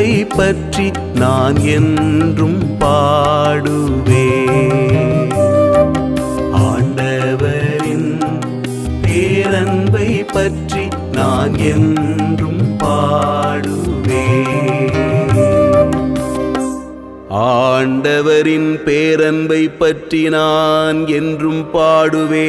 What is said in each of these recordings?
பேரன்பை பற்றி நான் என்றும் பாடுவே ஆண்டவரின் பேரன்பை பற்றி நான் என்றும் பாடுவே ஆண்டவரின் பேரன்பை பற்றி நான் என்றும் பாடுவே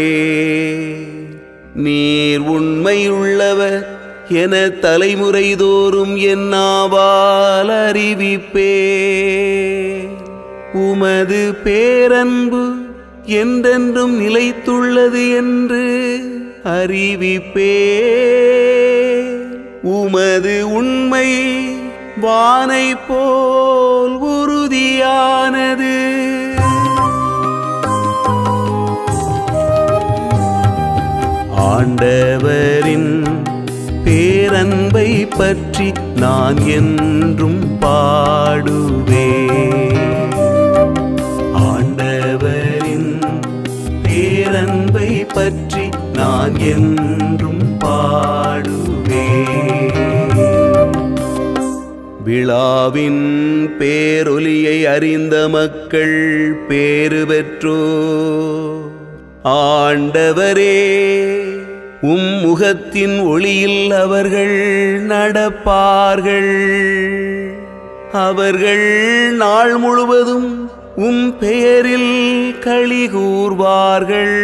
நீர் உண்மையுள்ளவர் என தலைமுறை தோறும் என்னாவால் அறிவிப்பே உமது பேரன்பு என்றென்றும் நிலைத்துள்ளது என்று அறிவிப்பே உமது உண்மை வானை போல் உறுதியானது ஆண்டவரின் பேரன்பை பற்றி நான் என்றும் பாடுவே ஆண்டவரின் பேரன்பை பற்றி நான் என்றும் பாடுவே விழாவின் பேரொலியை அறிந்த மக்கள் பேறு பெற்றோ ஆண்டவரே உம் முகத்தின் ஒளியில் அவர்கள் நடப்பார்கள் அவர்கள் நாள் முழுவதும் உம் பெயரில் களி கூர்வார்கள்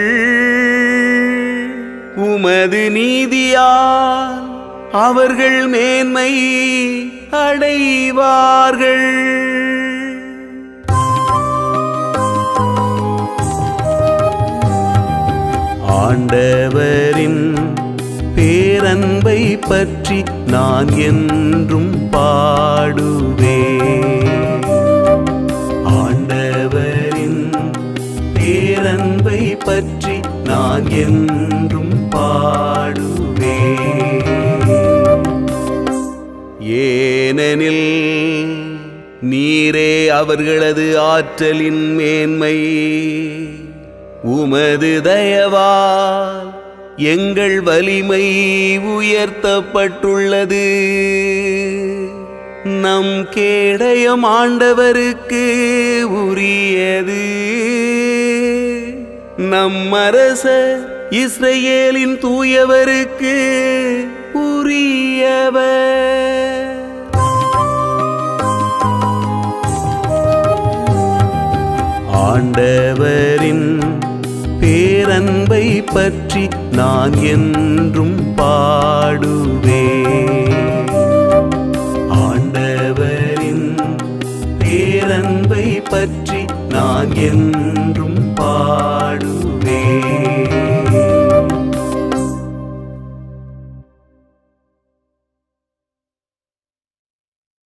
உமது நீதியால் அவர்கள் மேன்மை அடைவார்கள் ஆண்டவரின் பேரன்பை பற்றி நான் என்றும் பாடுவே ஆண்டவரின் பேரன்பை பற்றி நான் என்றும் பாடுவே ஏனெனில் நீரே அவர்களது ஆற்றலின் மேன்மை உமது தயவால் எங்கள் வலிமை உயர்த்தப்பட்டுள்ளது நம் கேடயம் ஆண்டவருக்கு உரியது நம் அரசர் இஸ்ரேலின் தூயவருக்கு உரியவர் ஆண்டவரின் பேரன்பை பற்றி நான் என்றும் பாடுவே ஆண்டவரின் பேரன்பை பற்றி நான் என்றும் பாடுவே